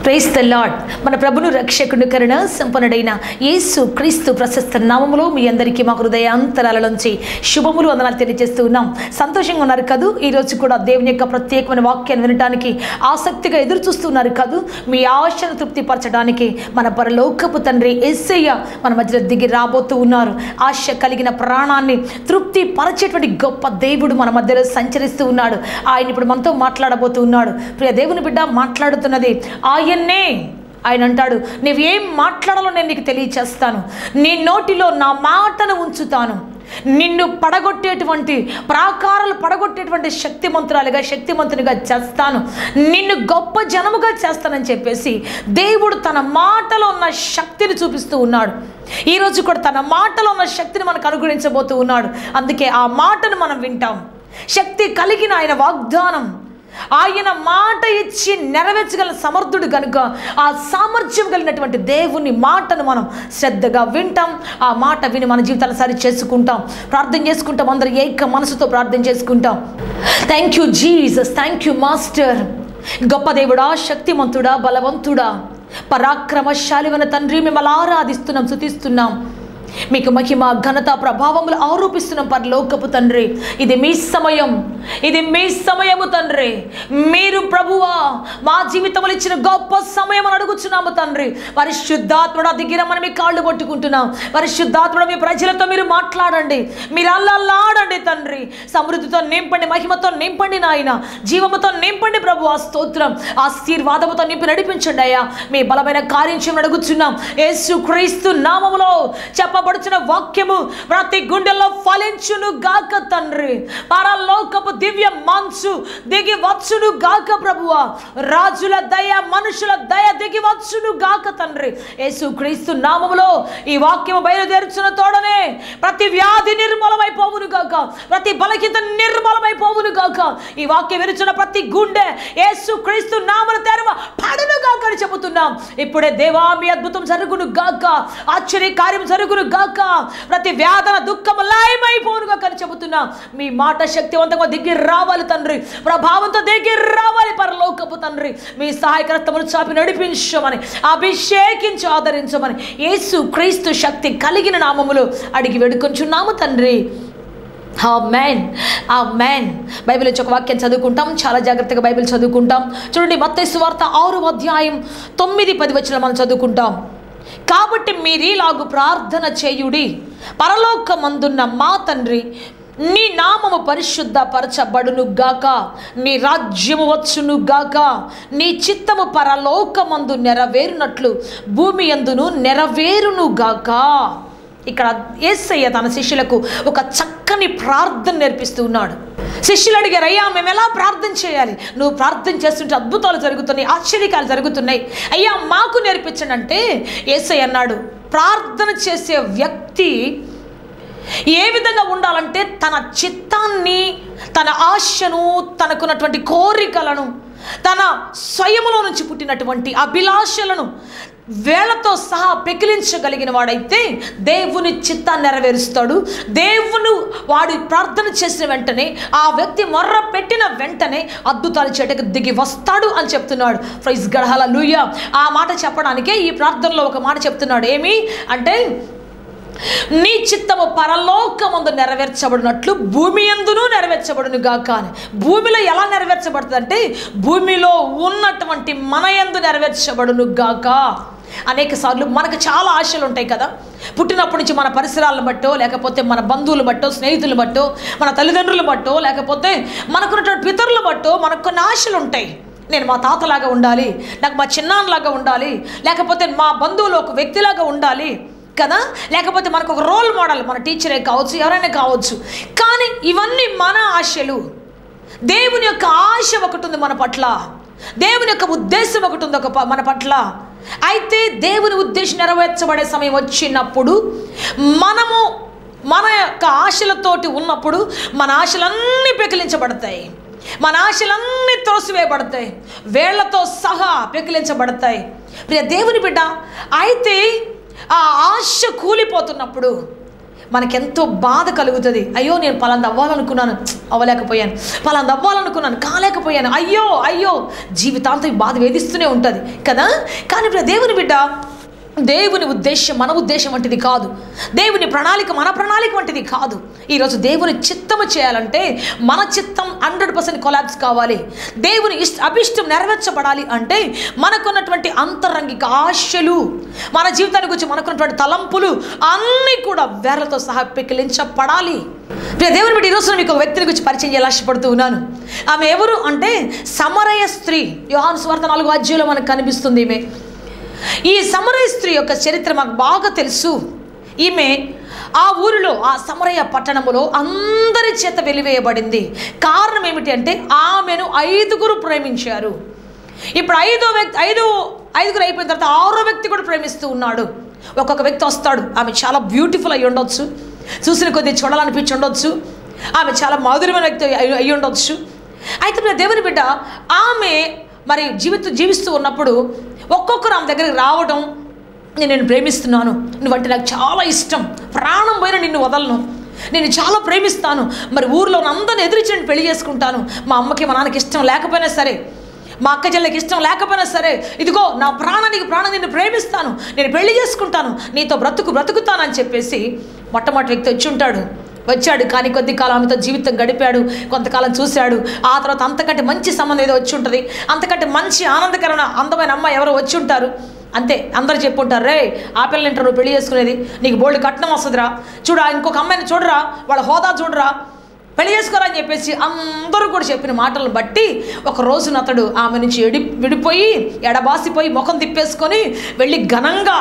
price the lord మన ప్రభును రక్షకుడు కరుణ సంపన్నుడైన యేసు క్రీస్తు ప్రశస్త నామములో మీ అందరికీ మా హృదయాంతరాల నుంచి శుభములు వందనాలు తెలియజేస్తూ ఉన్నాం సంతోషంగా ఉన్నారు కదూ ఈరోజు కూడా దేవుని యొక్క ప్రత్యేకమైన వాక్యాన్ని వినడానికి ఆసక్తిగా ఎదురు చూస్తున్నారు కదూ మీ ఆశను తృప్తిపరచడానికి మన పరలోకపు తండ్రి ఎస్సయ్య మన మధ్యలో దిగి రాబోతూ ఉన్నారు ఆశ కలిగిన ప్రాణాన్ని తృప్తి పరచేటువంటి గొప్ప దేవుడు మన మధ్యలో సంచరిస్తూ ఉన్నాడు ఆయన ఇప్పుడు మనతో మాట్లాడబోతూ ఉన్నాడు ప్రియ దేవుని బిడ్డ మాట్లాడుతున్నది ఆయన్నే ఆయన అంటాడు నువ్వేం మాట్లాడాలో నేను నీకు తెలియచేస్తాను నీ నోటిలో నా మాటను ఉంచుతాను నిన్ను పడగొట్టేటువంటి ప్రాకారాలు పడగొట్టేటువంటి శక్తిమంతురాలుగా శక్తిమంతునిగా చేస్తాను నిన్ను గొప్ప జనముగా చేస్తానని చెప్పేసి దేవుడు తన మాటలో ఉన్న శక్తిని చూపిస్తూ ఉన్నాడు ఈరోజు కూడా తన మాటలో ఉన్న శక్తిని మనకు అనుగ్రహించబోతూ ఉన్నాడు అందుకే ఆ మాటను మనం వింటాం శక్తి కలిగిన ఆయన వాగ్దానం ఆయన మాట ఇచ్చి నెరవేర్చగల సమర్థుడు కనుక ఆ సామర్థ్యం కలిగినటువంటి దేవుని మాటను మనం శ్రద్ధగా వింటాం ఆ మాట విని మన జీవితాలు సరి చేసుకుంటాం ప్రార్థన చేసుకుంటాం అందరూ ఏక మనసుతో ప్రార్థన చేసుకుంటాం thank you Jesus thank you master గొప్ప దేవుడా శక్తిమంతుడా బలవంతుడా పరాక్రమశాలివన తండ్రి మిమ్మల్ని ఆరాధిస్తున్నాం శుతిస్తున్నాం మీకు మహిమ ఘనత ప్రభావములు ఆరోపిస్తున్నాం పరలోకపు తండ్రి ఇది మీ సమయం ఇది మీ సమయము తండ్రి మీరు ప్రభువా మా జీవితంలో ఇచ్చిన గొప్ప సమయం అని అడుగుచున్నాము తండ్రి పరిశుద్ధాత్మడ దిగిరమని మీ కాళ్ళు పట్టుకుంటున్నాం పరిశుద్ధాత్మడ మీ ప్రజలతో మీరు మాట్లాడండి మీరు అల్లల్లాడండి తండ్రి సమృద్ధితో నింపండి మహిమతో నింపండి నాయన జీవముతో నింపండి ప్రభు ఆ స్తోత్రం ఆశీర్వాదముతో నింపి నడిపించండి అయ్యా మీ బలమైన కార్యం చేయమని అడుగుచున్నాం యేసు క్రీస్తు నామములో చెప్పబడుచున్న వాక్యము ప్రతి గుండెల్లో ఫలించును గాక తండ్రి పరలోకపు దివ్య మనసు దిగి వచ్చును గాక ప్రభువా రాజుల దయ మనుషుల దయ దిగి వచ్చును గాక తండ్రి యేసు క్రీస్తు నామములో ఈ వాక్యము బయలుదేరుచున్న తోడనే ప్రతి వ్యాధి నిర్మూలమైపోవును గాక ప్రతి బలహీనత నిర్మూలమైపోవును గాక ఈ వాక్యం విరుచున్న ప్రతి గుండె యేసు క్రీస్తు నామను తెరవ పడును గాక అని చెబుతున్నాం ఇప్పుడే దేవా మీ అద్భుతం జరుగును గాక ఆశ్చర్య కార్యం జరుగును గాక ప్రతి వేదన దుఃఖము లయమైపోను గాక అని చెబుతున్నాం మీ మాట శక్తివంతంగా దిగి రావాలి తండ్రి ప్రభావంతో దిగి రావాలి పరలోకపు తండ్రి మీ సహాయకర్తములు చాపి నడిపించమని అభిషేకించి ఆదరించమని యేసు క్రీస్తు శక్తి కలిగిన నామములు అడిగి వేడుకొంచున్నాము తండ్రి ఆ మ్యాన్ ఆ మ్యాన్ బైబిల్ వచ్చి ఒక వాక్యం చదువుకుంటాం చాలా జాగ్రత్తగా బైబిల్ చదువుకుంటాం చూడండి మత్తయి వార్త ఆరు అధ్యాయం తొమ్మిది పది వచ్చిన మనం చదువుకుంటాం కాబట్టి మీరీలాగు ప్రార్థన చేయుడి పరలోకమందున్న మా తండ్రి నీ నామము పరిశుద్ధ పరచబడును గాక నీ రాజ్యము వచ్చును గాక నీ చిత్తము పరలోకమందు నెరవేరునట్లు భూమి అందును నెరవేరును గాక ఇక్కడ ఏసయ్య తన శిష్యులకు ఒక చక్కని ప్రార్థన నేర్పిస్తూ ఉన్నాడు శిష్యులు అడిగారు అయ్యా మేము ఎలా ప్రార్థన చేయాలి నువ్వు ప్రార్థన చేస్తుంటే అద్భుతాలు జరుగుతున్నాయి ఆశ్చర్యకాలు జరుగుతున్నాయి అయ్యా మాకు నేర్పించండి అంటే ఏసయ్య అన్నాడు ప్రార్థన చేసే వ్యక్తి ఏ విధంగా ఉండాలంటే తన చిత్తాన్ని తన ఆశను తనకున్నటువంటి కోరికలను తన స్వయములో నుంచి పుట్టినటువంటి అభిలాషలను వేళతో సహా పెకిలించగలిగిన వాడైతే దేవుని చిత్తాన్ని నెరవేరుస్తాడు దేవుని వాడు ప్రార్థన చేసిన వెంటనే ఆ వ్యక్తి మొర్ర పెట్టిన వెంటనే అద్భుతాలు చేయటకు దిగి వస్తాడు అని చెప్తున్నాడు ఫ్రైజ్ గడహాల లూయ ఆ మాట చెప్పడానికే ఈ ప్రార్థనలో ఒక మాట చెప్తున్నాడు ఏమి అంటే నీ చిత్తము పరలోకమందు నెరవేర్చబడినట్లు భూమి ఎందును నెరవేర్చబడును గాక అని భూమిలో ఎలా నెరవేర్చబడుతుంది అంటే భూమిలో ఉన్నటువంటి మన ఎందు నెరవేర్చబడును గాక అనేక సార్లు మనకు చాలా ఆశలు ఉంటాయి కదా పుట్టినప్పటి నుంచి మన పరిసరాలను బట్టో లేకపోతే మన బంధువులు బట్టో స్నేహితులు బట్టో మన తల్లిదండ్రులు బట్టో లేకపోతే మనకున్నటువంటి పితరులు బట్టో మనకు కొన్ని ఆశలు ఉంటాయి నేను మా తాతలాగా ఉండాలి నాకు మా చిన్నాన్నలాగా ఉండాలి లేకపోతే మా బంధువులు ఒక వ్యక్తిలాగా ఉండాలి కదా లేకపోతే మనకు ఒక రోల్ మోడల్ మన టీచరే కావచ్చు ఎవరైనా కావచ్చు కానీ ఇవన్నీ మన ఆశలు దేవుని యొక్క ఆశ ఒకటి ఉంది మన పట్ల దేవుని యొక్క ఉద్దేశం ఒకటి ఉంది ఒక ప- మన పట్ల అయితే దేవుని ఉద్దేశం నెరవేర్చబడే సమయం వచ్చినప్పుడు మనము మన యొక్క ఆశలతోటి ఉన్నప్పుడు మన ఆశలన్నీ పెకిలించబడతాయి మన ఆశలన్నీ త్రోసివేయబడతాయి వేళ్లతో సహా పెకిలించబడతాయి ప్రియ దేవుని బిడ్డ అయితే ఆ ఆశ కూలిపోతున్నప్పుడు మనకెంతో బాధ కలుగుతుంది అయ్యో నేను పలాంది అవ్వాలనుకున్నాను ప్చ్, అవ్వలేకపోయాను పలాంది అవ్వాలనుకున్నాను కాలేకపోయాను అయ్యో అయ్యో జీవితాంతం ఈ బాధ వేధిస్తూనే ఉంటుంది కదా కానీ ఇప్పుడు దేవుని బిడ్డ దేవుని ఉద్దేశం మన ఉద్దేశం వంటిది కాదు దేవుని ప్రణాళిక మన ప్రణాళిక వంటిది కాదు ఈరోజు దేవుని చిత్తము చేయాలంటే మన చిత్తం హండ్రెడ్ పర్సెంట్ కొలాబ్స్ కావాలి దేవుని ఇష్ట అభిష్టం నెరవేర్చబడాలి అంటే మనకున్నటువంటి అంతరంగిక ఆశలు మన జీవితానికి వచ్చి మనకున్నటువంటి తలంపులు అన్నీ కూడా వేర్లతో సహా పెకిలించబడాలి ప్రియ దేవుని బిడ్డ ఈరోజు మీకు ఒక వ్యక్తిని గురించి పరిచయం చేయాలి ఆశపడుతూ ఉన్నాను ఆమె ఎవరు అంటే సమరయ స్త్రీ యోహాను స్వార్థ నాలుగు అధ్యాయంలో మనకు కనిపిస్తుంది ఈమె ఈ సమరయ స్త్రీ యొక్క చరిత్ర మాకు బాగా తెలుసు ఈమె ఆ ఊరిలో ఆ సమరయ పట్టణములో అందరి చేత వెలివేయబడింది కారణం ఏమిటి అంటే ఆమెను ఐదుగురు ప్రేమించారు ఇప్పుడు ఐదో వ్యక్తి ఐదు ఐదుగురు అయిపోయిన తర్వాత ఆరో వ్యక్తి కూడా ప్రేమిస్తూ ఉన్నాడు ఒక్కొక్క వ్యక్తి వస్తాడు ఆమె చాలా బ్యూటిఫుల్ అయి ఉండొచ్చు చూసిన కొద్దీ చూడాలనిపించి ఉండొచ్చు ఆమె చాలా మాధుర్యమైన వ్యక్తి అయి అయి ఉండొచ్చు అయితే నా దేవుని బిడ్డ ఆమె మరి జీవిత జీవిస్తూ ఉన్నప్పుడు ఒక్కొక్కరు ఆమె దగ్గరికి రావడం నేను నేను ప్రేమిస్తున్నాను నువ్వంటే నాకు చాలా ఇష్టం ప్రాణం పోయిన నిన్ను వదలను నేను చాలా ప్రేమిస్తాను మరి ఊర్లో అందరిని ఎదిరించి నేను పెళ్లి చేసుకుంటాను మా అమ్మకి మా నాన్నకి ఇష్టం లేకపోయినా సరే మా అక్క చెల్లెకి ఇష్టం లేకపోయినా సరే ఇదిగో నా ప్రాణానికి ప్రాణం నిన్ను ప్రేమిస్తాను నేను పెళ్లి చేసుకుంటాను నీతో బ్రతుకు బ్రతుకుతానని చెప్పేసి మొట్టమొదటి వ్యక్తి వచ్చి ఉంటాడు వచ్చాడు కానీ కొద్ది కాలం ఆమెతో జీవితం గడిపాడు కొంతకాలం చూశాడు ఆ తర్వాత అంతకంటే మంచి సంబంధం ఏదో వచ్చి ఉంటుంది అంతకంటే మంచి ఆనందకరమైన అందమైన అమ్మాయి ఎవరో వచ్చి ఉంటారు అంతే అందరు చెప్పుంటారు రే ఆ పిల్లలు ఇంటర్ నువ్వు పెళ్లి చేసుకునేది నీకు బోల్డ్ కట్నం వస్తుందిరా చూడా ఇంకొక అమ్మాయిని చూడరా వాళ్ళ హోదా చూడరా పెళ్లి చేసుకోరా అని చెప్పేసి అందరూ కూడా చెప్పిన మాటలను బట్టి ఒక రోజున అతడు ఆమె నుంచి ఎడి విడిపోయి ఎడబాసిపోయి ముఖం తిప్పేసుకొని వెళ్ళి ఘనంగా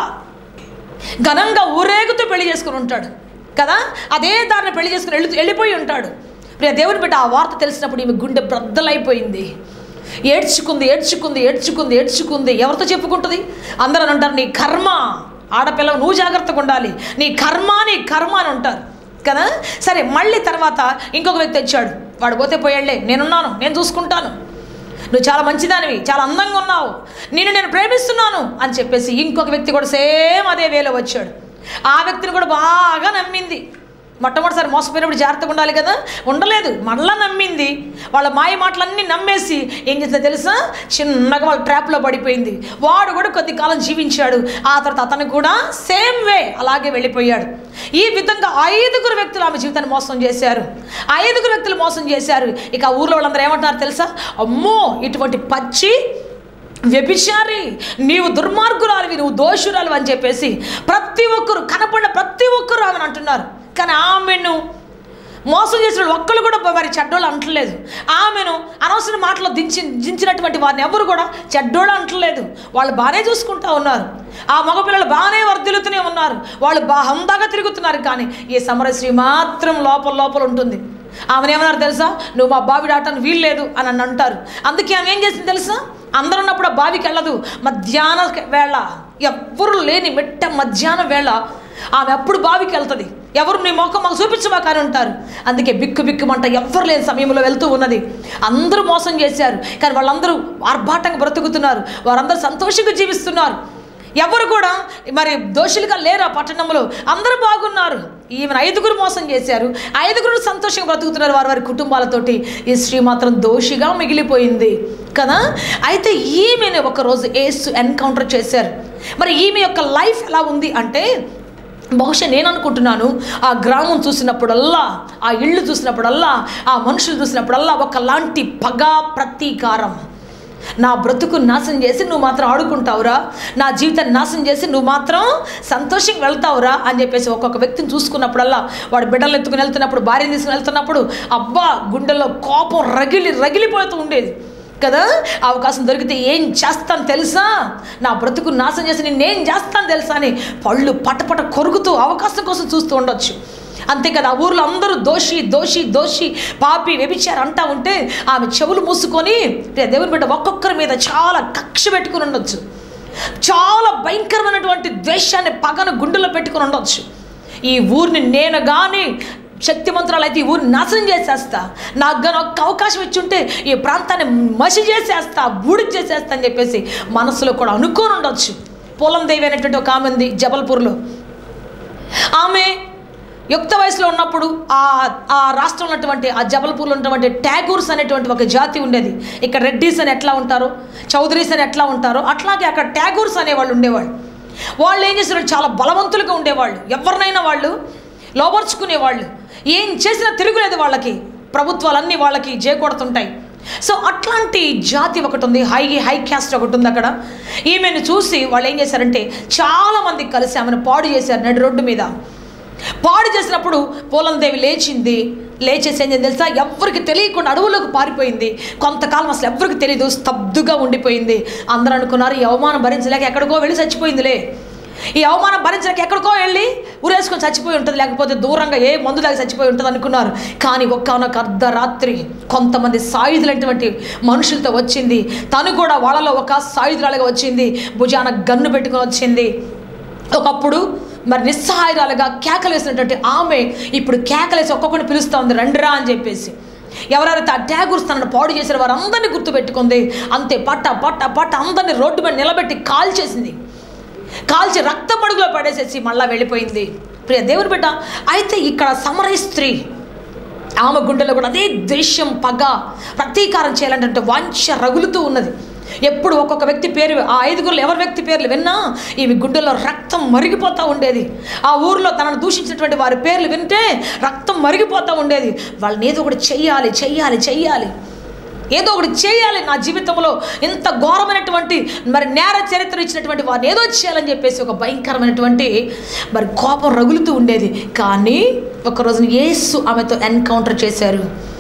ఘనంగా ఊరేగుతూ పెళ్లి చేసుకుని ఉంటాడు కదా అదే దారిని పెళ్లి చేసుకుని వెళ్ళి వెళ్ళిపోయి ఉంటాడు ప్రియ దేవుని బిడ్డ ఆ వార్త తెలిసినప్పుడు ఈమె గుండె బ్రద్దలైపోయింది ఏడ్చుకుంది ఏడ్చుకుంది ఏడ్చుకుంది ఏడ్చుకుంది ఎవరితో చెప్పుకుంటుంది అందరూ అని అంటారు నీ కర్మ ఆడపిల్ల నువ్వు జాగ్రత్తగా ఉండాలి నీ కర్మ నీ కర్మ అని ఉంటారు కదా సరే మళ్ళీ తర్వాత ఇంకొక వ్యక్తి వచ్చాడు వాడు పోతే పోయాడులే నేనున్నాను నేను చూసుకుంటాను నువ్వు చాలా మంచిదానివి చాలా అందంగా ఉన్నావు నేను నేను ప్రేమిస్తున్నాను అని చెప్పేసి ఇంకొక వ్యక్తి కూడా సేమ్ అదే వేలో వచ్చాడు ఆ వ్యక్తిని కూడా బాగా నమ్మింది మొట్టమొదటిసారి మోసపోయినప్పుడు జాగ్రత్తగా ఉండాలి కదా ఉండలేదు మళ్ళా నమ్మింది వాళ్ళ మాయ మాటలన్నీ నమ్మేసి ఏం చేసిందో తెలుసా చిన్నగా వాళ్ళ ట్రాప్లో పడిపోయింది వాడు కూడా కొద్ది కాలం జీవించాడు ఆ తర్వాత అతను కూడా సేమ్ వే అలాగే వెళ్ళిపోయాడు ఈ విధంగా ఐదుగురు వ్యక్తులు ఆమె జీవితాన్ని మోసం చేశారు ఐదుగురు వ్యక్తులు మోసం చేశారు ఇక ఆ ఊర్లో వాళ్ళందరూ ఏమంటున్నారు తెలుసా అమ్మో ఇటువంటి పచ్చి వ్యభిచారి నీవు దుర్మార్గురాలివి నువ్వు దోషురాలు అని చెప్పేసి ప్రతి ఒక్కరు కనపడిన ప్రతి ఒక్కరు ఆమెను అంటున్నారు కానీ ఆమెను మోసం చేసిన వాళ్ళు ఒక్కళ్ళు కూడా మరి చెడ్డోళ్ళు అంటలేదు ఆమెను అనవసర మాటలు దించి దించినటువంటి వారిని ఎవరు కూడా చెడ్డోళ్ళు అంటలేదు వాళ్ళు బాగానే చూసుకుంటా ఉన్నారు ఆ మగపిల్లలు బాగానే వర్ధిల్లుతూనే ఉన్నారు వాళ్ళు బా హందాగా తిరుగుతున్నారు కానీ ఈ సమరశ్రీ మాత్రం లోపల లోపల ఉంటుంది ఆమెను ఏమన్నారు తెలుసా నువ్వు మా బావి దాటాను వీల్లేదు అని అని అంటారు అందుకే ఆమె ఏం చేసింది తెలుసా అందరూ ఉన్నప్పుడు ఆ బావికి వెళ్ళదు మధ్యాహ్న వేళ ఎవ్వరు లేని మెట్ట మధ్యాహ్నం వేళ ఆమె అప్పుడు బావికి వెళ్తుంది ఎవరు నీ మొక్క మాకు చూపించమాక అని ఉంటారు అందుకే బిక్కు బిక్కుమంట ఎవ్వరు లేని సమయంలో వెళ్తూ ఉన్నది అందరూ మోసం చేశారు కానీ వాళ్ళందరూ ఆర్భాటంగా బ్రతుకుతున్నారు వారందరూ సంతోషంగా జీవిస్తున్నారు ఎవరు కూడా మరి దోషులుగా లేరు ఆ పట్టణంలో అందరూ బాగున్నారు ఈమెను ఐదుగురు మోసం చేశారు ఐదుగురు సంతోషంగా బ్రతుకుతున్నారు వారి వారి కుటుంబాలతోటి ఈ స్త్రీ మాత్రం దోషిగా మిగిలిపోయింది కదా అయితే ఈమెను ఒకరోజు ఏసు ఎన్కౌంటర్ చేశారు మరి ఈమె యొక్క లైఫ్ ఎలా ఉంది అంటే బహుశా నేను అనుకుంటున్నాను ఆ గ్రామం చూసినప్పుడల్లా ఆ ఇళ్ళు చూసినప్పుడల్లా ఆ మనుషులు చూసినప్పుడల్లా ఒకలాంటి పగ ప్రతీకారం నా బ్రతుకు నాశనం చేసి నువ్వు మాత్రం ఆడుకుంటావురా నా జీవితాన్ని నాశనం చేసి నువ్వు మాత్రం సంతోషంగా వెళ్తావురా అని చెప్పేసి ఒక్కొక్క వ్యక్తిని చూసుకున్నప్పుడల్లా వాడు బిడ్డలు ఎత్తుకుని వెళ్తున్నప్పుడు భార్యను తీసుకుని వెళ్తున్నప్పుడు అబ్బా గుండెల్లో కోపం రగిలి రగిలిపోతూ ఉండేది కదా అవకాశం దొరికితే ఏం చేస్తాను తెలుసా నా బ్రతుకు నాశనం చేసి నేనేం చేస్తాను తెలుసా అని పళ్ళు పటపట కొరుకుతూ అవకాశం కోసం చూస్తూ ఉండొచ్చు అంతే కదా ఆ ఊర్లో అందరూ దోషి దోషి దోషి పాపి వ్యభిచారు అంటా ఉంటే ఆమె చెవులు మూసుకొని రే దేవుని బిడ్డ ఒక్కొక్కరి మీద చాలా కక్ష పెట్టుకుని ఉండొచ్చు చాలా భయంకరమైనటువంటి ద్వేషాన్ని పగను గుండెలో పెట్టుకుని ఉండొచ్చు ఈ ఊరిని నేను కానీ శక్తిమంతురాలు అయితే ఈ ఊరిని నాశనం చేసేస్తా నాకు కానీ ఒక్క అవకాశం ఇచ్చుంటే ఈ ప్రాంతాన్ని మసి చేసేస్తా బూడి చేసేస్తా అని చెప్పేసి మనసులో కూడా అనుకోని ఉండొచ్చు పొలం దేవి అనేటువంటి ఒక ఆమె ఉంది జబల్పూర్లో ఆమె యుక్త వయసులో ఉన్నప్పుడు ఆ ఆ రాష్ట్రంలో ఉన్నటువంటి ఆ జబల్పూర్లో ఉన్నటువంటి ట్యాగూర్స్ అనేటువంటి ఒక జాతి ఉండేది ఇక్కడ రెడ్డీస్ అని ఎట్లా ఉంటారో చౌదరీస్ అని ఎట్లా ఉంటారో అట్లాగే అక్కడ ట్యాగూర్స్ అనేవాళ్ళు ఉండేవాళ్ళు వాళ్ళు ఏం చేసేవాళ్ళు చాలా బలవంతులుగా ఉండేవాళ్ళు ఎవరినైనా వాళ్ళు లోపరుచుకునేవాళ్ళు ఏం చేసినా తిరుగులేదు వాళ్ళకి ప్రభుత్వాలన్నీ వాళ్ళకి జేకొడుతుంటాయి సో అట్లాంటి జాతి ఒకటి ఉంది హై హై క్యాస్ట్ ఒకటి ఉంది అక్కడ ఈమెను చూసి వాళ్ళు ఏం చేశారంటే చాలామంది కలిసి ఆమెను పాడు చేశారు నడి రోడ్డు మీద పాడు చేసినప్పుడు పోలందేవి లేచింది లేచేసి ఏం చేసింది తెలుసా ఎవరికి తెలియకుండా అడవులోకి పారిపోయింది కొంతకాలం అసలు ఎవరికి తెలియదు స్తబ్దుగా ఉండిపోయింది అందరూ అనుకున్నారు ఈ అవమానం భరించలేక ఎక్కడికో వెళ్ళి చచ్చిపోయిందిలే ఈ అవమానం భరించలేక ఎక్కడికో వెళ్ళి ఉరేసుకొని చచ్చిపోయి ఉంటుంది లేకపోతే దూరంగా ఏ మందు దాకా చచ్చిపోయి ఉంటుంది అనుకున్నారు కానీ ఒక్కనొక అర్ధరాత్రి కొంతమంది సాయుధులైనటువంటి మనుషులతో వచ్చింది తను కూడా వాళ్ళలో ఒక సాయుధురాలుగా వచ్చింది భుజాన గన్ను పెట్టుకొని వచ్చింది ఒకప్పుడు మరి నిస్సహాయురాలుగా కేకలేసినటువంటి ఆమె ఇప్పుడు కేకలేసి ఒక్కొక్కరిని పిలుస్తూ ఉంది రండిరా అని చెప్పేసి ఎవరెవరైతే ఆ ట్యాగూర్స్ తనను పాడు చేసిన వారందరినీ గుర్తుపెట్టుకుంది అంతే పట్ట పట్ట పట్ట అందరినీ రోడ్డు మీద నిలబెట్టి కాల్ చేసింది కాల్చి రక్త పడుగులో పడేసేసి మళ్ళా వెళ్ళిపోయింది ప్రియ దేవుని బిడ్డ అయితే ఇక్కడ సమరయ స్త్రీ ఆమె గుండెలో కూడా అదే ద్వేషం పగ ప్రతీకారం చేయాలంటే వాంఛ రగులుతూ ఉన్నది ఎప్పుడు ఒక్కొక్క వ్యక్తి పేరు ఆ ఐదుగురు ఎవరి వ్యక్తి పేర్లు విన్నా ఈమె గుండెలో రక్తం మరిగిపోతూ ఉండేది ఆ ఊరిలో తనను దూషించినటువంటి వారి పేర్లు వింటే రక్తం మరిగిపోతూ ఉండేది వాళ్ళని ఏదో ఒకటి చెయ్యాలి చెయ్యాలి చెయ్యాలి ఏదో ఒకటి చేయాలి నా జీవితంలో ఇంత ఘోరమైనటువంటి మరి నేర చరిత్ర ఇచ్చినటువంటి వారిని ఏదో చేయాలని చెప్పేసి ఒక భయంకరమైనటువంటి మరి కోపం రగులుతూ ఉండేది కానీ ఒక రోజున యేసు ఆమెతో ఎన్కౌంటర్ చేశారు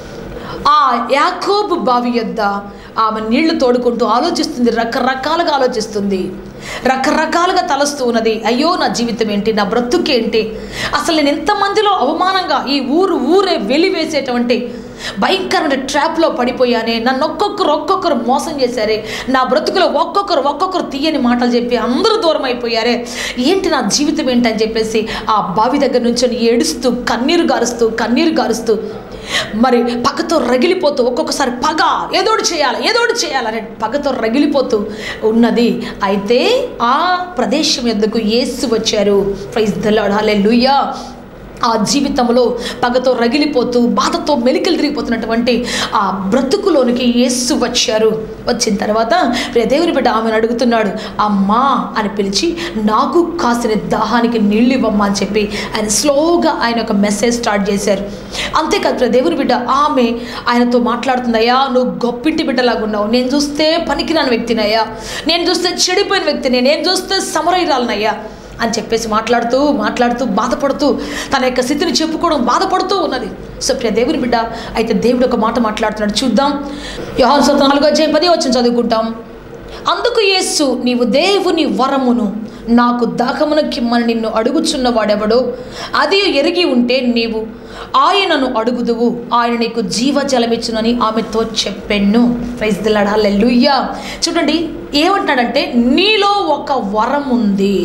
ఆ యాకోబు బావి యొద్ద ఆమె నీళ్లు తోడుకుంటూ ఆలోచిస్తుంది రకరకాలుగా ఆలోచిస్తుంది రకరకాలుగా తలస్తూ ఉన్నది అయ్యో నా జీవితం ఏంటి నా బ్రతుకేంటి అసలు నేను ఎంతమందిలో అవమానంగా ఈ ఊరు ఊరే వెలివేసేటువంటి భయంకరమైన ట్రాప్లో పడిపోయానే నన్ను ఒక్కొక్కరు ఒక్కొక్కరు మోసం చేశారే నా బ్రతుకులో ఒక్కొక్కరు ఒక్కొక్కరు తీయని మాటలు చెప్పి అందరూ దూరం అయిపోయారే ఏంటి నా జీవితం ఏంటి అని చెప్పేసి ఆ బావి దగ్గర నుంచి ఏడుస్తూ కన్నీరు గారుస్తూ కన్నీరు గారుస్తూ మరి పగతో రగిలిపోతూ ఒక్కొక్కసారి పగ ఏదోటి చేయాలి ఏదోటి చేయాలని పగతో రగిలిపోతూ ఉన్నది అయితే ఆ ప్రదేశం ఎందుకు యేసు వచ్చారు ప్రైజ్ దలాడాలే లుయ్యా ఆ జీవితంలో పగతో రగిలిపోతూ బాధతో మెలికలు తిరిగిపోతున్నటువంటి ఆ బ్రతుకులోనికి యేసు వచ్చారు వచ్చిన తర్వాత ప్రియ దేవుని బిడ్డ ఆమెను అడుగుతున్నాడు అమ్మా అని పిలిచి నాకు కాసిన దాహానికి నీళ్ళు ఇవ్వమ్మా అని చెప్పి ఆయన స్లోగా ఆయన ఒక మెసేజ్ స్టార్ట్ చేశారు అంతేకాదు ప్రియ దేవుని బిడ్డ ఆమె ఆయనతో మాట్లాడుతుందయ్యా నువ్వు గొప్పింటి బిడ్డలాగా ఉన్నావు నేను చూస్తే పనికిరాని వ్యక్తినయ్యా నేను చూస్తే చెడిపోయిన వ్యక్తిని నేను చూస్తే సమరయురాలనయ్యా అని చెప్పేసి మాట్లాడుతూ మాట్లాడుతూ బాధపడుతూ తన యొక్క స్థితిని చెప్పుకోవడం బాధపడుతూ ఉన్నది సో ప్రియ దేవుని బిడ్డ అయితే దేవుడు ఒక మాట మాట్లాడుతున్నాడు చూద్దాం యోహాన్ సొంత నాలుగో అధ్యాయం పది వచ్చి చదువుకుంటాం అందుకు యేసు నీవు దేవుని వరమును నాకు దాహమును కిమ్మని నిన్ను అడుగుచున్నవాడెవడో అది ఎరిగి ఉంటే నీవు ఆయనను అడుగుదువు ఆయన నీకు జీవజలమిచ్చునని ఆమెతో చెప్పెన్ను ప్రైజ్ దిల్లడాలెల్లుయ్యా చూడండి ఏమంటాడంటే నీలో ఒక వరం ఉంది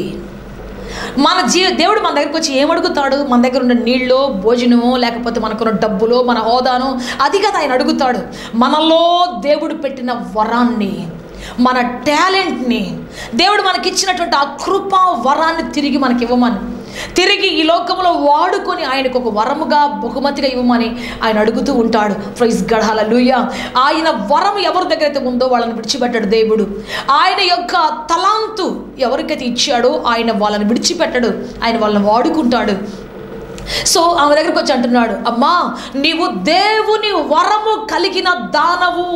మన జీ దేవుడు మన దగ్గరికి వచ్చి ఏమడుగుతాడు మన దగ్గర ఉన్న నీళ్ళో భోజనమో లేకపోతే మనకున్న డబ్బులో మన హోదానో అది కదా ఆయన అడుగుతాడు మనలో దేవుడు పెట్టిన వరాన్ని మన టాలెంట్ని దేవుడు మనకిచ్చినటువంటి ఆ కృపా వరాన్ని తిరిగి మనకి ఇవ్వమని తిరిగి ఈ లోకంలో వాడుకొని ఆయనకు ఒక వరముగా బహుమతిగా ఇవ్వమని ఆయన అడుగుతూ ఉంటాడు ప్రైజ్ గఢాల లూయ ఆయన వరం ఎవరి దగ్గర అయితే ఉందో వాళ్ళని విడిచిపెట్టాడు దేవుడు ఆయన యొక్క తలాంతు ఎవరికైతే ఇచ్చాడో ఆయన వాళ్ళని విడిచిపెట్టడు ఆయన వాళ్ళని వాడుకుంటాడు సో ఆమె దగ్గరికి వచ్చి అంటున్నాడు అమ్మా నీవు దేవుని వరము కలిగిన దానవు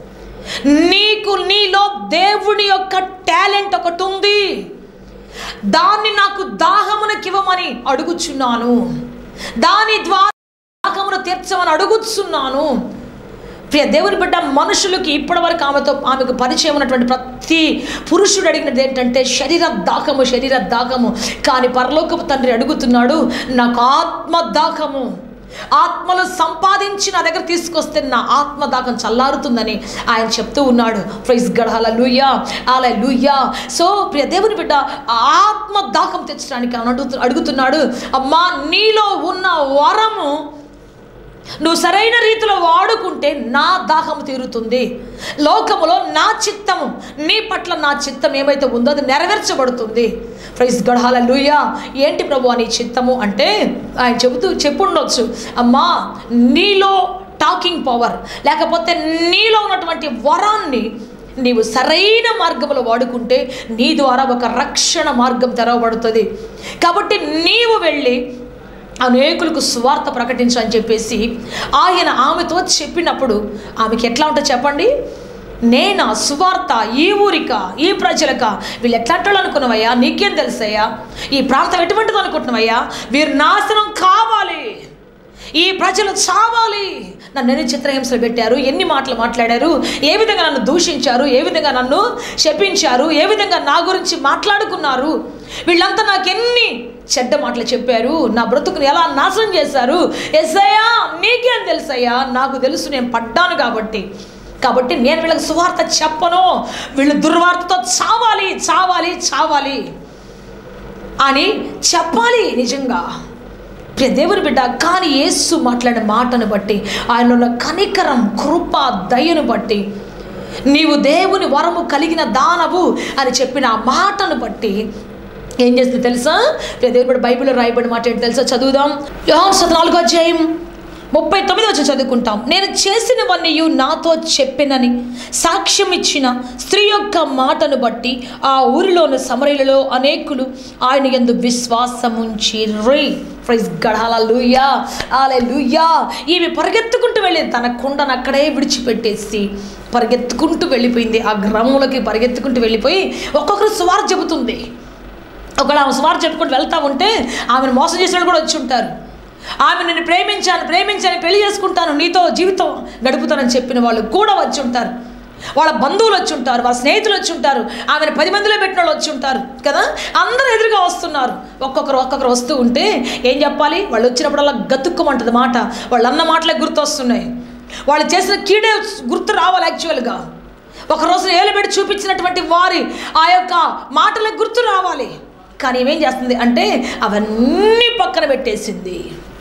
నీకు నీలో దేవుని యొక్క టాలెంట్ ఒకటి ఉంది దాన్ని నాకు దాహమునకివ్వమని అడుగుచున్నాను దాని ద్వారా దాహమును తీర్చమని అడుగుచున్నాను ప్రియ దేవుని బిడ్డ మనుషులకి ఇప్పటివరకు ఆమెతో ఆమెకు పరిచయం ఉన్నటువంటి ప్రతి పురుషుడు అడిగినది ఏంటంటే శరీర దాహము శరీర దాహము కానీ పరలోకపు తండ్రి అడుగుతున్నాడు నాకు ఆత్మ దాహము ఆత్మలు సంపాదించి నా దగ్గర తీసుకొస్తే నా ఆత్మ దాహం చల్లారుతుందని ఆయన చెప్తూ ఉన్నాడు ప్రైజ్ గడాల లూయా అలా లూయా సో ప్రియ దేవుని బిడ్డ ఆ ఆత్మ దాహం తెచ్చడానికి ఆయన అడుగుతు అడుగుతున్నాడు అమ్మా నీలో ఉన్న వరము నువ్వు సరైన రీతిలో వాడుకుంటే నా దాహం తీరుతుంది లోకములో నా చిత్తము నీ పట్ల నా చిత్తం ఏమైతే ఉందో అది నెరవేర్చబడుతుంది ప్రైజ్ గడహాల లూయా ఏంటి ప్రభు నీ చిత్తము అంటే ఆయన చెబుతూ చెప్పుండొచ్చు అమ్మా నీలో టాకింగ్ పవర్ లేకపోతే నీలో ఉన్నటువంటి వరాన్ని నీవు సరైన మార్గంలో వాడుకుంటే నీ ద్వారా ఒక రక్షణ మార్గం తెరవబడుతుంది కాబట్టి నీవు వెళ్ళి అనేకులకు స్వార్థ ప్రకటించు అని చెప్పేసి ఆయన ఆమెతో చెప్పినప్పుడు ఆమెకి ఎట్లా ఉంటుందో చెప్పండి నేనా సువార్త ఈ ఊరిక ఈ ప్రజలక వీళ్ళు ఎట్లాంటి వాళ్ళు అనుకున్నావయ్యా నీకేం తెలుసయ్యా ఈ ప్రాంతం ఎటువంటిది అనుకుంటున్నావయ్యా వీరు నాశనం కావాలి ఈ ప్రజలు చావాలి నన్ను ఎన్ని చిత్రహింసలు పెట్టారు ఎన్ని మాటలు మాట్లాడారు ఏ విధంగా నన్ను దూషించారు ఏ విధంగా నన్ను శపించారు ఏ విధంగా నా గురించి మాట్లాడుకున్నారు వీళ్ళంతా నాకు ఎన్ని చెడ్డ మాటలు చెప్పారు నా బ్రతుకుని ఎలా నాశనం చేశారు ఎస్ఐయా నీకేం తెలుసయ్యా నాకు తెలుసు నేను పడ్డాను కాబట్టి కాబట్టి నేను వీళ్ళకి సువార్త చెప్పను వీళ్ళు దుర్వార్తతో చావాలి చావాలి చావాలి అని చెప్పాలి నిజంగా ప్రియ దేవుని బిడ్డ కానీ యేసు మాట్లాడిన మాటను బట్టి ఆయన ఉన్న కనికరం కృప దయను బట్టి నీవు దేవుని వరము కలిగిన దానవు అని చెప్పిన ఆ మాటను బట్టి ఏం చేస్తుంది తెలుసా ప్రియ దేవుని బిడ్డ బైబిల్లో రాయబడిన మాట ఏంటి తెలుసా చదువుదాం యోహాను సత నాలుగో అధ్యాయం ముప్పై తొమ్మిది వచ్చి చదువుకుంటాం నేను చేసినవన్నీ నాతో చెప్పినని సాక్ష్యం ఇచ్చిన స్త్రీ యొక్క మాటను బట్టి ఆ ఊరిలోని సమరయులలో అనేకులు ఆయన ఎందు విశ్వాసముంచి రే ప్రైజ్ గడాల లూయా ఆలే లూయా ఈమె పరిగెత్తుకుంటూ వెళ్ళింది తన కుండను అక్కడే విడిచిపెట్టేసి పరిగెత్తుకుంటూ వెళ్ళిపోయింది ఆ గ్రామంలోకి పరిగెత్తుకుంటూ వెళ్ళిపోయి ఒక్కొక్కరు సువార్ చెబుతుంది ఒకవేళ ఆమె సుమారు చెప్పుకుంటూ వెళ్తా ఉంటే ఆమెను మోసం చేసిన వాళ్ళు కూడా వచ్చి ఉంటారు ఆమె నిన్ను ప్రేమించాను ప్రేమించాను పెళ్లి చేసుకుంటాను నీతో జీవితం గడుపుతానని చెప్పిన వాళ్ళు కూడా వచ్చి ఉంటారు వాళ్ళ బంధువులు వచ్చి ఉంటారు వాళ్ళ స్నేహితులు వచ్చి ఉంటారు ఆమెను పది మందిలో పెట్టిన వాళ్ళు వచ్చి ఉంటారు కదా అందరూ ఎదురుగా వస్తున్నారు ఒక్కొక్కరు ఒక్కొక్కరు వస్తూ ఉంటే ఏం చెప్పాలి వాళ్ళు వచ్చినప్పుడల్లా గతుక్కమంటుంది మాట వాళ్ళు అన్న మాటలే గుర్తు వస్తున్నాయి వాళ్ళు చేసిన కీడే గుర్తు రావాలి యాక్చువల్గా ఒక రోజున ఏలుబెట్టి చూపించినటువంటి వారి ఆ యొక్క మాటలకు గుర్తు రావాలి కానీ ఏమేం చేస్తుంది అంటే అవన్నీ పక్కన పెట్టేసింది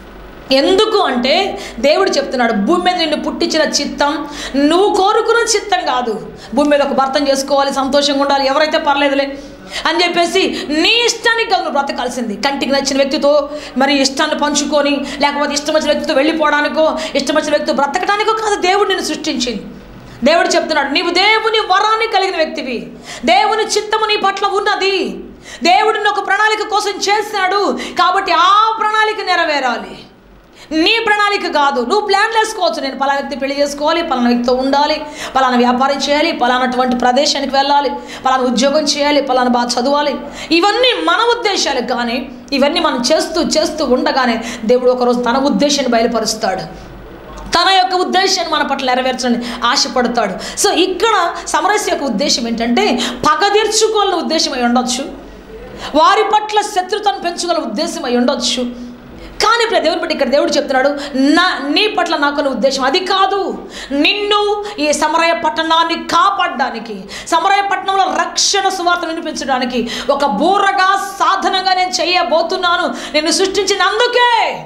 ఎందుకు అంటే దేవుడు చెప్తున్నాడు భూమి మీద నిన్ను పుట్టించిన చిత్తం నువ్వు కోరుకున్న చిత్తం కాదు భూమి మీద ఒక భర్తం చేసుకోవాలి సంతోషంగా ఉండాలి ఎవరైతే పర్లేదులే అని చెప్పేసి నీ ఇష్టానికి కాదు నువ్వు బ్రతకాల్సింది కంటికి నచ్చిన వ్యక్తితో మరి ఇష్టాన్ని పంచుకొని లేకపోతే ఇష్టం వచ్చిన వ్యక్తితో వెళ్ళిపోవడానికో ఇష్టం వచ్చిన వ్యక్తితో బ్రతకడానికో కాదు దేవుడు నిన్ను సృష్టించింది దేవుడు చెప్తున్నాడు నీవు దేవుని వరాన్ని కలిగిన వ్యక్తివి దేవుని చిత్తము నీ పట్ల ఉన్నది దేవుడిని ఒక ప్రణాళిక కోసం చేశాడు కాబట్టి ఆ ప్రణాళిక నెరవేరాలి నీ ప్రణాళిక కాదు నువ్వు ప్లాన్ వేసుకోవచ్చు నేను పలానా వ్యక్తి పెళ్లి చేసుకోవాలి పలానా వ్యక్తితో ఉండాలి పలానా వ్యాపారం చేయాలి పలానటువంటి ప్రదేశానికి వెళ్ళాలి పలానా ఉద్యోగం చేయాలి పలానా బాగా చదవాలి ఇవన్నీ మన ఉద్దేశాలు కానీ ఇవన్నీ మనం చేస్తూ చేస్తూ ఉండగానే దేవుడు ఒకరోజు తన ఉద్దేశాన్ని బయలుపరుస్తాడు తన యొక్క ఉద్దేశాన్ని మన పట్ల నెరవేర్చని ఆశపడతాడు సో ఇక్కడ సమరస్య యొక్క ఉద్దేశం ఏంటంటే పగ తీర్చుకోవాలని ఉద్దేశం అయి ఉండొచ్చు వారి పట్ల శత్రుతను పెంచుకోవాల ఉద్దేశం అయి ఉండొచ్చు కానీ ఇప్పుడు దేవుని బట్టి ఇక్కడ దేవుడు చెప్తున్నాడు నా నీ పట్ల నాకున్న ఉద్దేశం అది కాదు నిన్ను ఈ సమరయ పట్టణాన్ని కాపాడడానికి సమరయ పట్టణంలో రక్షణ సువార్త వినిపించడానికి ఒక బూరగా సాధనంగా నేను చేయబోతున్నాను నిన్ను సృష్టించిన అందుకే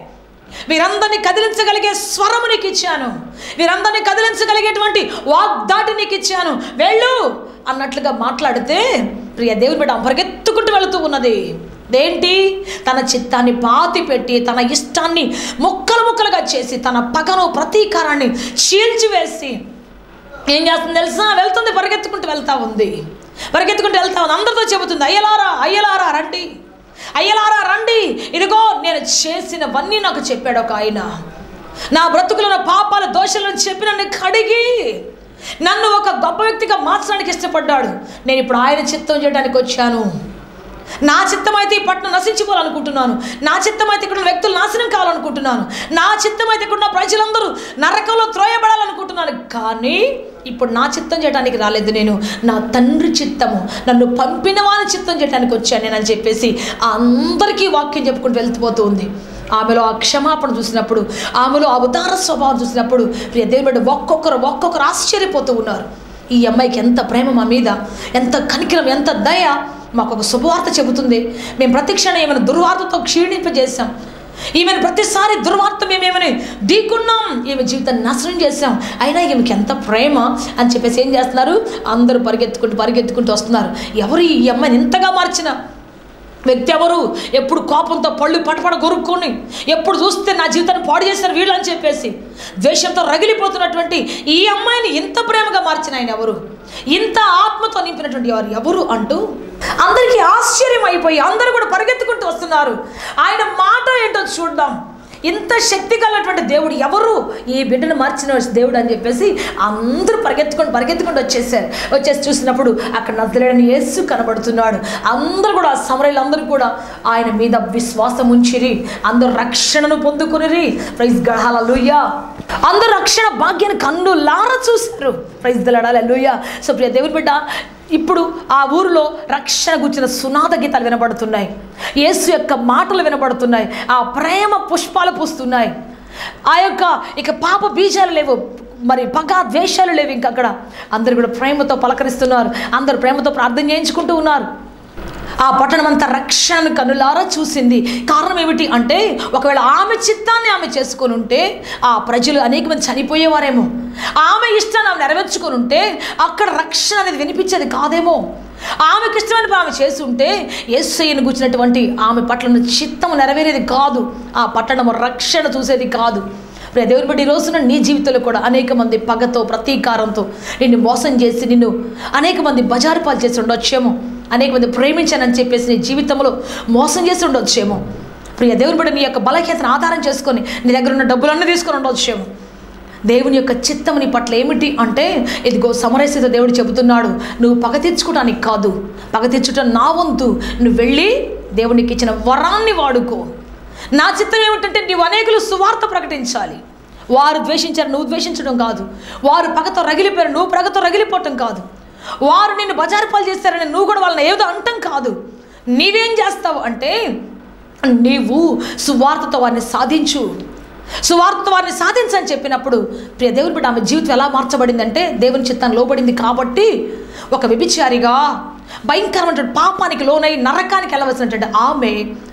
వీరందరినీ కదిలించగలిగే స్వరము నీకు ఇచ్చాను వీరందరినీ కదిలించగలిగేటువంటి వాగ్దాటి నీకు ఇచ్చాను వెళ్ళు అన్నట్లుగా మాట్లాడితే ప్రియ దేవుని బిడ్డ పరిగెత్తుకుంటూ వెళుతూ ఉన్నది దేంటి తన చిత్తాన్ని పాతి పెట్టి తన ఇష్టాన్ని ముక్కలు ముక్కలుగా చేసి తన పగను ప్రతీకారాన్ని చీల్చివేసి ఏం చేస్తుంది తెలుసా వెళ్తుంది పరిగెత్తుకుంటూ వెళ్తా ఉంది పరిగెత్తుకుంటూ వెళ్తా ఉంది అందరితో చెబుతుంది అయ్యలారా అయ్యలారా రండి అయ్యలారా రండి ఇదిగో నేను చేసినవన్నీ నాకు చెప్పాడు ఒక ఆయన నా బ్రతుకులో నా పాపాల దోషాలను చెప్పి నన్ను కడిగి నన్ను ఒక గొప్ప వ్యక్తిగా మార్చడానికి ఇష్టపడ్డాడు నేను ఇప్పుడు ఆయన చిత్తం చేయడానికి వచ్చాను నా చిత్తం అయితే ఈ పట్టణం నశించిపోవాలనుకుంటున్నాను నా చిత్తం అయితే ఇక్కడ ఉన్న వ్యక్తులు నాశనం కావాలనుకుంటున్నాను నా చిత్తం అయితే ఇక్కడ ఉన్న ప్రజలందరూ నరకంలో త్రోయబడాలనుకుంటున్నాను కానీ ఇప్పుడు నా చిత్తం చేయడానికి రాలేదు నేను నా తండ్రి చిత్తము నన్ను పంపిన వాని చిత్తం చేయడానికి వచ్చాను నేను అని చెప్పేసి అందరికీ వాక్యం చెప్పుకుంటూ వెళ్తుపోతూ ఉంది ఆమెలో ఆ క్షమాపణ చూసినప్పుడు ఆమెలో ఆ ఉదార స్వభావం చూసినప్పుడు ప్రియ దేవుని బిడ్డ ఒక్కొక్కరు ఒక్కొక్కరు ఆశ్చర్యపోతూ ఉన్నారు ఈ అమ్మాయికి ఎంత ప్రేమ మా మీద ఎంత కనికరం ఎంత దయ మాకు ఒక శుభవార్త చెబుతుంది మేము ప్రతి క్షణం ఏమైనా దుర్వార్తతో క్షీణింపజేశాం ఈమెను ప్రతిసారి దుర్వార్త మేమేమని ఢీకున్నాం ఈమె జీవితాన్ని నాశనం చేశాం అయినా ఈమెకి ఎంత ప్రేమ అని చెప్పేసి ఏం చేస్తున్నారు అందరూ పరిగెత్తుకుంటూ పరిగెత్తుకుంటూ వస్తున్నారు ఎవరు ఈ అమ్మాయిని ఇంతగా మార్చిన వ్యక్తి ఎవరు ఎప్పుడు కోపంతో పళ్ళు పటపడ కొరుక్కొని ఎప్పుడు చూస్తే నా జీవితాన్ని పాడు చేశారు వీళ్ళు అని చెప్పేసి ద్వేషంతో రగిలిపోతున్నటువంటి ఈ అమ్మాయిని ఇంత ప్రేమగా మార్చిన ఆయన ఎవరు ఇంత ఆత్మతో నింపినటువంటి వారు ఎవరు అంటూ అందరికీ ఆశ్చర్యం అయిపోయి అందరూ కూడా పరిగెత్తుకుంటూ వస్తున్నారు ఆయన మాట ఏంటో చూద్దాం ఇంత శక్తి కలిగినటువంటి దేవుడు ఎవరు ఈ బిడ్డను మార్చిన దేవుడు అని చెప్పేసి అందరూ పరిగెత్తుకొని పరిగెత్తుకుంటూ వచ్చేసారు వచ్చేసి చూసినప్పుడు అక్కడ నజరేడని యేసు కనబడుతున్నాడు అందరూ కూడా సమరయులు అందరూ కూడా ఆయన మీద విశ్వాసం ఉంచిరి అందరూ రక్షణను పొందుకుని ప్రైజ్ గడాల అందరూ రక్షణ భాగ్యాన్ని కన్ను లార చూశారు ప్రైజ్ దళాల లూయ సో ప్రియ దేవుని బిడ్డ ఇప్పుడు ఆ ఊరిలో రక్షణ గుర్చిన సునాద గీతాలు వినబడుతున్నాయి యేసు యొక్క మాటలు వినబడుతున్నాయి ఆ ప్రేమ పుష్పాలు పూస్తున్నాయి ఆ యొక్క ఇక పాప బీజాలు లేవు మరి పగ ద్వేషాలు లేవు ఇంకా అక్కడ అందరు కూడా ప్రేమతో పలకరిస్తున్నారు అందరు ప్రేమతో ప్రార్థన చేయించుకుంటూ ఉన్నారు ఆ పట్టణం అంతా రక్షణను కనులారా చూసింది కారణం ఏమిటి అంటే ఒకవేళ ఆమె చిత్తాన్ని ఆమె చేసుకొని ఉంటే ఆ ప్రజలు అనేక మంది చనిపోయేవారేమో ఆమె ఇష్టాన్ని ఆమె నెరవేర్చుకొని ఉంటే అక్కడ రక్షణ అనేది వినిపించేది కాదేమో ఆమెకి ఇష్టమైన పని ఆమె చేసి ఉంటే యేసయ్యను కూర్చున్నటువంటి ఆమె పట్ల ఉన్న చిత్తం నెరవేరేది కాదు ఆ పట్టణము రక్షణ చూసేది కాదు ప్రియ దేవుని బట్టి ఈ రోజున నీ జీవితంలో కూడా అనేక మంది పగతో ప్రతీకారంతో నిన్ను మోసం చేసి నిన్ను అనేక మంది బజారు పాలు చేసి ఉండొచ్చేమో అనేక మంది ప్రేమించానని చెప్పేసి నీ జీవితంలో మోసం చేసి ఉండొచ్చేమో ప్రియ దేవుని బట్టి నీ యొక్క బలహీనతను ఆధారం చేసుకొని నీ దగ్గర ఉన్న డబ్బులన్నీ తీసుకొని ఉండొచ్చేమో దేవుని యొక్క చిత్తం నీ పట్ల ఏమిటి అంటే ఇదిగో సమరసిత దేవుడు చెబుతున్నాడు నువ్వు పగ తీర్చుకోవడానికి కాదు పగ తీర్చుట నా వంతు నువ్వు వెళ్ళి దేవునికి ఇచ్చిన వరాన్ని వాడుకో నా చిత్తం ఏమిటంటే నీవు అనేకులు సువార్త ప్రకటించాలి వారు ద్వేషించారు నువ్వు ద్వేషించడం కాదు వారు పగతో రగిలిపోయారు నువ్వు పగతో రగిలిపోవటం కాదు వారు నిన్ను బజారు పాలు చేస్తారని నువ్వు కూడా వాళ్ళని ఏదో అంటం కాదు నీవేం చేస్తావు అంటే నీవు సువార్తతో వారిని సాధించు సువార్త వారిని సాధించని చెప్పినప్పుడు ప్రియ దేవుని బిడ్డ ఆమె జీవితం ఎలా మార్చబడిందంటే దేవుని చిత్తాన్ని లోబడింది కాబట్టి ఒక వ్యభిచారిగా భయంకరమైన పాపానికి లోనై నరకానికి వెళ్ళవలసినటువంటి ఆమె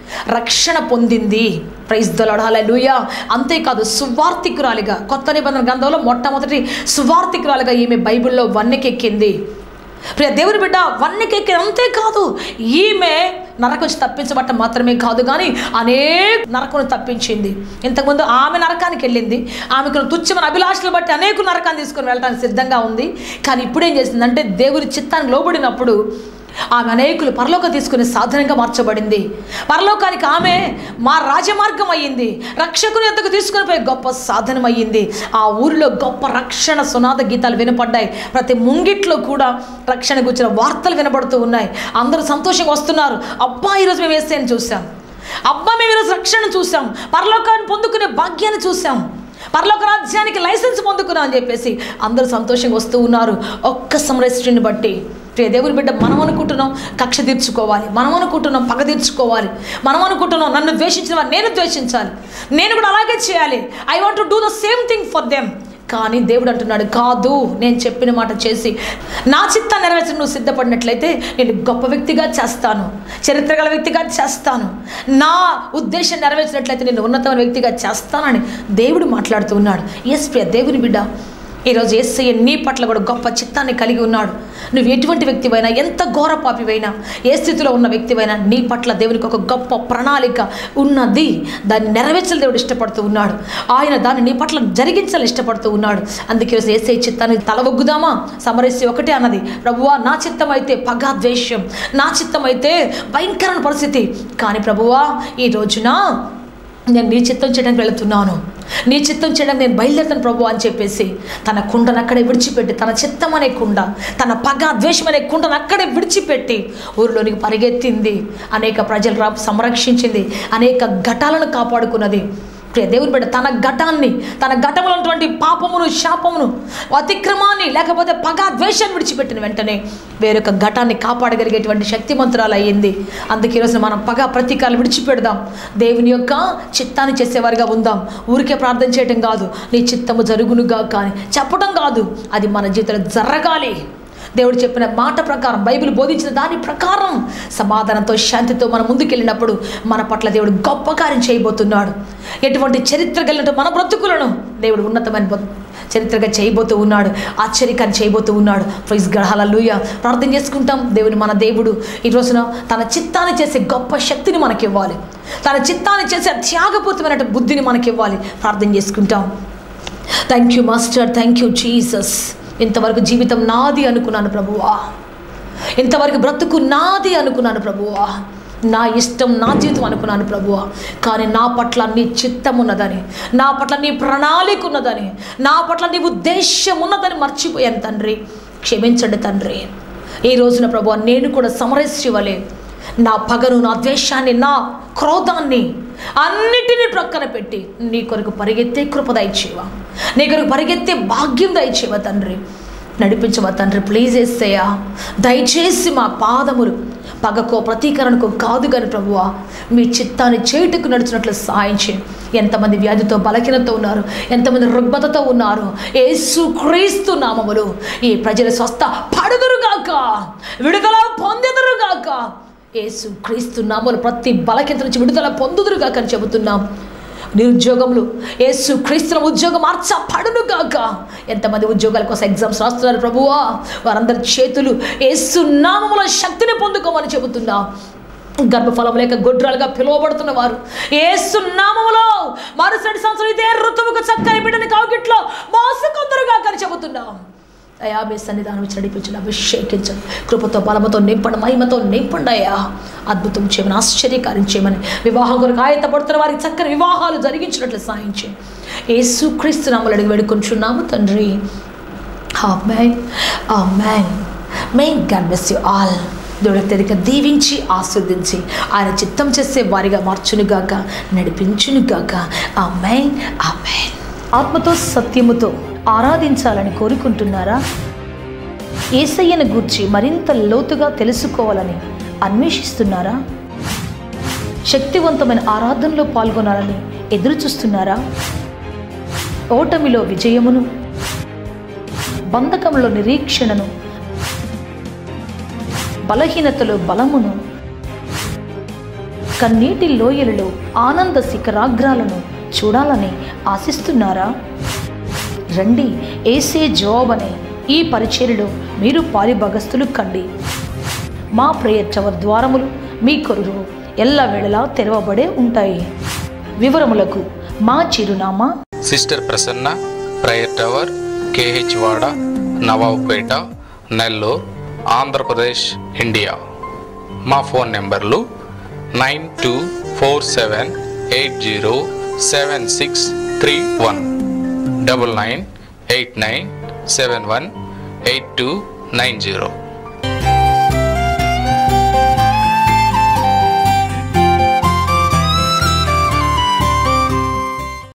రక్షణ పొందింది ప్రైజ్ దొలడాలూయ అంతేకాదు సువార్థికురాలిగా కొత్త నిబంధన గ్రంథంలో మొట్టమొదటి సువార్థికురాలిగా ఈమె బైబిల్లో వన్నెకెక్కింది ప్రియ దేవుని బిడ్డ వన్నెకెక్కి అంతేకాదు ఈమె నరకం నుంచి తప్పించబట్టం మాత్రమే కాదు కానీ అనేక నరకం తప్పించింది ఇంతకుముందు ఆమె నరకానికి వెళ్ళింది ఆమెకు తుచ్చమైన అభిలాషలు బట్టి అనేక నరకాన్ని తీసుకొని వెళ్ళడానికి సిద్ధంగా ఉంది కానీ ఇప్పుడు ఏం చేసిందంటే దేవుని చిత్తానికి లోబడినప్పుడు ఆమె అనేకులు పరలోక తీసుకునే సాధనంగా మార్చబడింది పరలోకానికి ఆమె మా రాజమార్గం అయ్యింది రక్షకుని ఎంతకు తీసుకుని పోయి గొప్ప సాధనం అయ్యింది ఆ ఊరిలో గొప్ప రక్షణ సునాద గీతాలు వినపడ్డాయి ప్రతి ముంగిట్లో కూడా రక్షణ గురించిన వార్తలు వినబడుతూ ఉన్నాయి అందరూ సంతోషంగా వస్తున్నారు అబ్బా ఈరోజు మేము వేస్తే చూసాం అబ్బా మేము ఈరోజు రక్షణ చూసాం పరలోకాన్ని పొందుకునే భాగ్యాన్ని చూసాం పరలోక రాజ్యానికి లైసెన్స్ పొందుకున్నాం అని చెప్పేసి అందరూ సంతోషంగా వస్తూ ఉన్నారు ఒక్క సమరస్టుని బట్టి ప్రియ దేవుని బిడ్డ మనం అనుకుంటున్నాం కక్ష తీర్చుకోవాలి మనం అనుకుంటున్నాం పగ తీర్చుకోవాలి మనం అనుకుంటున్నాం నన్ను ద్వేషించిన వారు నేను ద్వేషించాలి నేను కూడా అలాగే చేయాలి I want to do the same thing for them కానీ దేవుడు అంటున్నాడు కాదు నేను చెప్పిన మాట చేసి నా చిత్తా నెరవేర్చిన నువ్వు సిద్ధపడినట్లయితే నేను గొప్ప వ్యక్తిగా చేస్తాను చరిత్ర గల వ్యక్తిగా చేస్తాను నా ఉద్దేశం నెరవేర్చినట్లయితే నేను ఉన్నతమైన వ్యక్తిగా చేస్తానని దేవుడు మాట్లాడుతూ ఉన్నాడు ఎస్ ప్రియ దేవుని బిడ్డ ఈరోజు ఎస్ఐ నీ పట్ల కూడా గొప్ప చిత్తాన్ని కలిగి ఉన్నాడు నువ్వు ఎటువంటి వ్యక్తివైనా ఎంత ఘోర పాపివైనా ఏ స్థితిలో ఉన్న వ్యక్తివైనా నీ పట్ల దేవునికి ఒక గొప్ప ప్రణాళిక ఉన్నది దాన్ని నెరవేర్చాలి దేవుడు ఇష్టపడుతూ ఉన్నాడు ఆయన దాన్ని నీ పట్ల జరిగించాలని ఇష్టపడుతూ ఉన్నాడు అందుకే ఈరోజు ఏసై చిత్తాన్ని తలవొగ్గుదామా సమరస్య ఒకటే అన్నది ప్రభువా నా చిత్తం అయితే పగా ద్వేషం నా చిత్తం అయితే భయంకరమైన పరిస్థితి కానీ ప్రభువా ఈ రోజున నేను నీ చిత్తం చేయడానికి వెళుతున్నాను నీ చిత్తం చేయడానికి నేను బయలుదేరుతాను ప్రభు అని చెప్పేసి తన కుండను అక్కడే విడిచిపెట్టి తన చిత్తం అనే కుండ తన పగ ద్వేషం అనే కుండను అక్కడే విడిచిపెట్టి ఊరిలోనికి పరిగెత్తింది అనేక ప్రజలు రా సంరక్షించింది అనేక ఘటాలను కాపాడుకున్నది ప్రియ దేవుని బిడ్డ తన ఘటాన్ని తన ఘటంలో ఉన్నటువంటి పాపమును శాపమును అతిక్రమాన్ని లేకపోతే పగ ద్వేషాన్ని విడిచిపెట్టిన వెంటనే వేరొక ఘటాన్ని కాపాడగలిగేటువంటి శక్తిమంతురాలు అయ్యింది అందుకే ఈరోజు మనం పగ ప్రతీకారాలు విడిచిపెడదాం దేవుని యొక్క చిత్తాన్ని చేసేవారిగా ఉందాం ఊరికే ప్రార్థన చేయటం కాదు నీ చిత్తము జరుగునుగా కానీ చెప్పడం కాదు అది మన జీవితంలో జరగాలి దేవుడు చెప్పిన మాట ప్రకారం బైబిల్ బోధించిన దాని ప్రకారం సమాధానంతో శాంతితో మనం ముందుకెళ్ళినప్పుడు మన పట్ల దేవుడు గొప్ప కార్యం చేయబోతున్నాడు ఎటువంటి చరిత్ర కలిగినట్టు మన బ్రతుకులను దేవుడు ఉన్నతమైన బ్రతు- చరిత్రగా చేయబోతూ ఉన్నాడు ఆశ్చర్యకాన్ని చేయబోతూ ఉన్నాడు ప్రైజ్ గ్రహాలూయ ప్రార్థన చేసుకుంటాం దేవుని మన దేవుడు ఈ రోజున తన చిత్తాన్ని చేసే గొప్ప శక్తిని మనకి ఇవ్వాలి తన చిత్తాన్ని చేసే త్యాగపూరితమైన బుద్ధిని మనకి ఇవ్వాలి ప్రార్థన చేసుకుంటాం thank you master thank you Jesus ఇంతవరకు జీవితం నాది అనుకున్నాను ప్రభువా ఇంతవరకు బ్రతుకు నాది అనుకున్నాను ప్రభువా నా ఇష్టం నా జీవితం అనుకున్నాను ప్రభువా కానీ నా పట్ల నీ చిత్తం ఉన్నదని నా పట్ల నీ ప్రణాళిక ఉన్నదని నా పట్ల నీ ఉద్దేశం ఉన్నదని మర్చిపోయాను తండ్రి క్షమించండి తండ్రి ఈ రోజున ప్రభువా నేను కూడా సమరస్యవలే నా పగను నా ద్వేషాన్ని నా క్రోధాన్ని అన్నిటినీ ప్రక్కన పెట్టి నీ కొరకు పరిగెత్తే కృప దయచేవా నీ కొరకు పరిగెత్తే భాగ్యం దయచేవా తండ్రి నడిపించవా తండ్రి ప్లీజ్ వేసేయా దయచేసి మా పాదములు పగకో ప్రతీకరణకో కాదు కానీ ప్రభువా మీ చిత్తాన్ని చేటుకు నడిచినట్లు సాయం చేయండి ఎంతమంది వ్యాధితో బలహీనతో ఉన్నారు ఎంతమంది రుగ్మతతో ఉన్నారు యేసు క్రీస్తు నామములు ఈ ప్రజల స్వస్థ పడుదురుగాక విడుదల పొందెదురుగాక యేసు క్రీస్తు నామములు ప్రతి బలహీనత నుంచి విడుదల పొందుదురుగాక అని చెబుతున్నాం నిరుద్యోగములు యేసు క్రీస్తుల ఉద్యోగం మార్చ పడును గాక ఎంతమంది ఉద్యోగాల కోసం ఎగ్జామ్స్ రాస్తున్నారు ప్రభువా వారందరి చేతులు యేసు నామముల శక్తిని పొందుకోమని చెబుతున్నా గర్భఫలం లేక గొడ్రాలుగా పిలువబడుతున్న వారు ఏసు నామములో మరుసటి సంవత్సరం ఇదే ఋతువుకు చక్కని బిడ్డని కౌగిట్లో మోసకొందరుగా అని చెబుతున్నాం అయా మీ సన్నిధానం ఇచ్చి నడిపించండి అభిషేకించండి కృపతో బలముతో నింపండి మహిమతో నింపండి అయ్యా అద్భుతం చేయమని ఆశ్చర్యకార్యం చేయమని వివాహం కొరకు ఆయత్తపడుతున్న వారికి చక్కని వివాహాలు జరిగించినట్లు సాయించి యేసు క్రీస్తు నామలు అడిగి వేడుకొంచున్నాము తండ్రి amen amen may God bless you all దేవుడి తెరిక దీవించి ఆస్వాదించి ఆయన చిత్తం చేసే వారిగా మార్చునుగాక నడిపించునుగాక ఆమెన్ ఆమెన్ ఆత్మతో సత్యముతో ఆరాధించాలని కోరుకుంటున్నారా ఏసయ్యను గూర్చి మరింత లోతుగా తెలుసుకోవాలని అన్వేషిస్తున్నారా శక్తివంతమైన ఆరాధనలో పాల్గొనాలని ఎదురు చూస్తున్నారా ఓటమిలో విజయమును బంధకంలో నిరీక్షణను బలహీనతలో బలమును కన్నీటి లోయలలో ఆనంద శిఖరాగ్రాలను చూడాలని ఆశిస్తున్నారా రండి ఏసే జవాబ్ అనే ఈ పరిచర్యలో మీరు పారిభాగస్తులు కండి మా ప్రేయర్ టవర్ ద్వారములు మీ కొరకు ఎల్ల వేళలా తెరవబడే ఉంటాయి వివరములకు మా చిరునామా sister Prasanna prayer tower KH వాడ నవాబ్పేట నెల్లూరు ఆంధ్రప్రదేశ్ ఇండియా మా ఫోన్ నెంబర్లు nine two four seven eight zero seven six three one double nine eight nine seven one eight two nine zero